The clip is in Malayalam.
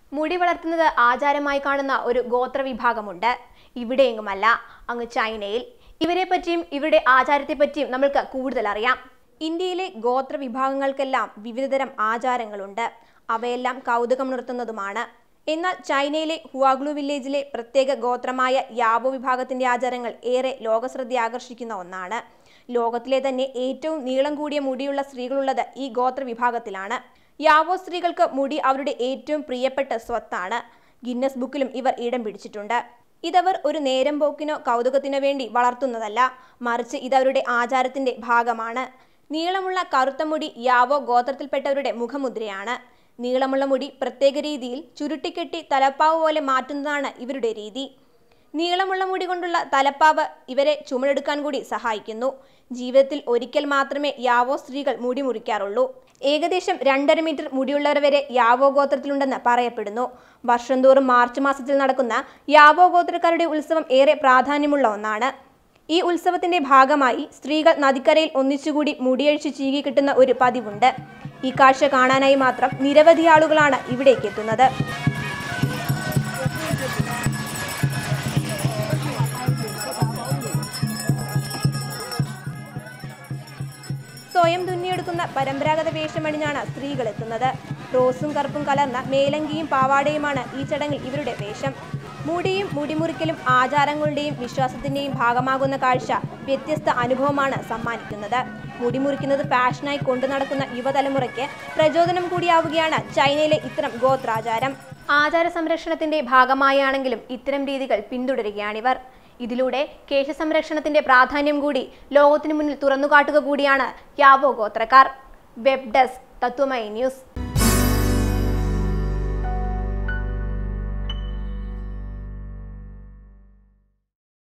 മുടി വളർത്തുന്നത് ആചാരമായി കാണുന്ന ഒരു ഗോത്ര വിഭാഗമുണ്ട് ഇവിടെയെങ്ങുമല്ല അങ്ങ് ചൈനയിൽ ഇവരെ പറ്റിയും ഇവരുടെ ആചാരത്തെപ്പറ്റിയും നമ്മൾക്ക് കൂടുതൽ അറിയാം ഇന്ത്യയിലെ ഗോത്ര വിഭാഗങ്ങൾക്കെല്ലാം വിവിധതരം ആചാരങ്ങളുണ്ട് അവയെല്ലാം കൗതുകമുണർത്തുന്നതുമാണ് എന്നാൽ ചൈനയിലെ ഹുവാഗ്ലു വില്ലേജിലെ പ്രത്യേക ഗോത്രമായ യാവോ വിഭാഗത്തിന്റെ ആചാരങ്ങൾ ഏറെ ലോകശ്രദ്ധ ആകർഷിക്കുന്ന ഒന്നാണ് ലോകത്തിലെ തന്നെ ഏറ്റവും നീളം കൂടിയ മുടിയുള്ള സ്ത്രീകളുള്ളത് ഈ ഗോത്ര വിഭാഗത്തിലാണ് യാവോ സ്ത്രീകൾക്ക് മുടി അവരുടെ ഏറ്റവും പ്രിയപ്പെട്ട സ്വത്താണ് ഗിന്നസ് ബുക്കിലും ഇവർ ഇടം പിടിച്ചിട്ടുണ്ട് ഇതവർ ഒരു നേരം പോക്കിനോ കൗതുകത്തിനോ വേണ്ടി വളർത്തുന്നതല്ല മറിച്ച് ഇതവരുടെ ആചാരത്തിന്റെ ഭാഗമാണ് നീളമുള്ള കറുത്ത മുടി യാവോ ഗോത്രത്തിൽപ്പെട്ടവരുടെ മുഖമുദ്രയാണ് നീളമുള്ള മുടി പ്രത്യേക രീതിയിൽ ചുരുട്ടിക്കെട്ടി തലപ്പാവ് പോലെ മാറ്റുന്നതാണ് ഇവരുടെ രീതി നീളമുള്ള മുടി കൊണ്ടുള്ള തലപ്പാവ് ഇവരെ ചുമടെടുക്കാൻ കൂടി സഹായിക്കുന്നു ജീവിതത്തിൽ ഒരിക്കൽ മാത്രമേ യാവോ സ്ത്രീകൾ മുടി മുറിക്കാറുള്ളൂ ഏകദേശം രണ്ടര മീറ്റർ മുടിയുള്ളവർ വരെ യാവോ ഗോത്രത്തിലുണ്ടെന്ന് പറയപ്പെടുന്നു വർഷം തോറും മാർച്ച് മാസത്തിൽ നടക്കുന്ന യാവോ ഗോത്രക്കാരുടെ ഉത്സവം ഏറെ പ്രാധാന്യമുള്ള ഒന്നാണ് ഈ ഉത്സവത്തിന്റെ ഭാഗമായി സ്ത്രീകൾ നദിക്കരയിൽ ഒന്നിച്ചുകൂടി മുടിയഴിച്ച് ചീകി കിട്ടുന്ന ഒരു പതിവുണ്ട് ഈ കാഴ്ച കാണാനായി മാത്രം നിരവധി ആളുകളാണ് ഇവിടേക്ക് എത്തുന്നത് സ്വയം തുന്നിയെടുക്കുന്ന പരമ്പരാഗത വേഷമണിഞ്ഞാണ് സ്ത്രീകൾ എത്തുന്നത് റോസും കറുപ്പും കലർന്ന മേലങ്കിയും പാവാടയുമാണ് ഈ ചടങ്ങിൽ ഇവരുടെ വേഷം മുടിയും മുടിമുറിക്കലും ആചാരങ്ങളുടെയും വിശ്വാസത്തിന്റെയും ഭാഗമാകുന്ന കാഴ്ച വ്യത്യസ്ത അനുഭവമാണ് സമ്മാനിക്കുന്നത് മുടിമുറിക്കുന്നത് ഫാഷനായി കൊണ്ടു നടക്കുന്ന യുവതലമുറയ്ക്ക് പ്രചോദനം കൂടിയാവുകയാണ് ചൈനയിലെ ഇത്തരം ഗോത്രാചാരം ആചാര സംരക്ഷണത്തിന്റെ ഭാഗമായാണെങ്കിലും ഇത്തരം രീതികൾ പിന്തുടരുകയാണിവർ ഇതിലൂടെ കേശ സംരക്ഷണത്തിന്റെ പ്രാധാന്യം കൂടി ലോകത്തിനു മുന്നിൽ തുറന്നുകാട്ടുക കൂടിയാണ് യാവോ ഗോത്രക്കാർ വെബ് ഡെസ്ക് തത്വമൈ ന്യൂസ്